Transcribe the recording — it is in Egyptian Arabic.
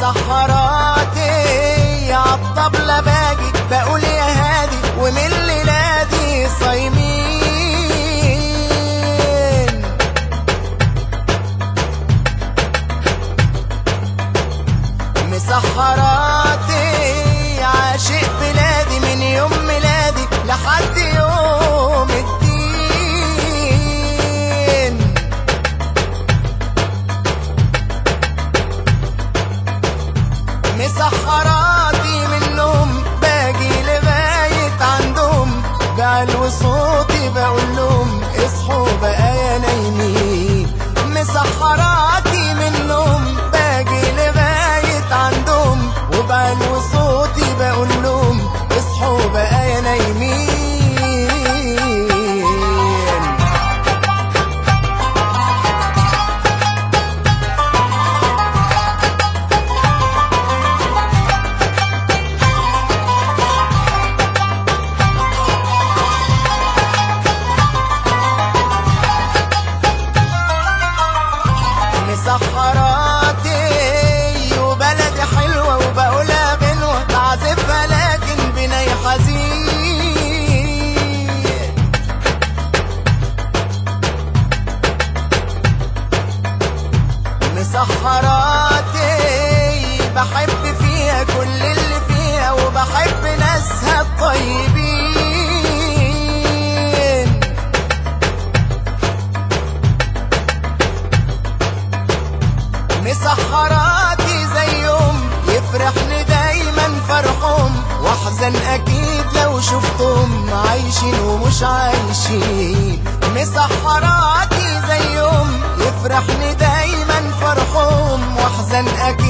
مسحراتي عالطبلة باجي بقول يا هادي ومن ليلادي صايمين مسحراتي عاشق بلادي من يوم ميلادي لحد يوم الدين مسحراتي منهم باجي لغاية عندهم بعلو صوتي بقول لهم اصحوا بقى يا نايمين مسحراتي منهم باجي لغاية عندهم وبعلو صوتي بقول لهم اصحوا بقى يا نايمين مسحراتي وبلدي حلوة وبقولها بنوة بعزفها لكن بني حزين مسحراتي بحب فيها كل اللي فيها وبحب ناسها الطيبين مسحراتي زيهم يفرحني دايما فرحهم واحزن اكيد لو شفتهم عايشين ومش عايشين مسحراتي زيهم يفرحني دايما فرحهم واحزن اكيد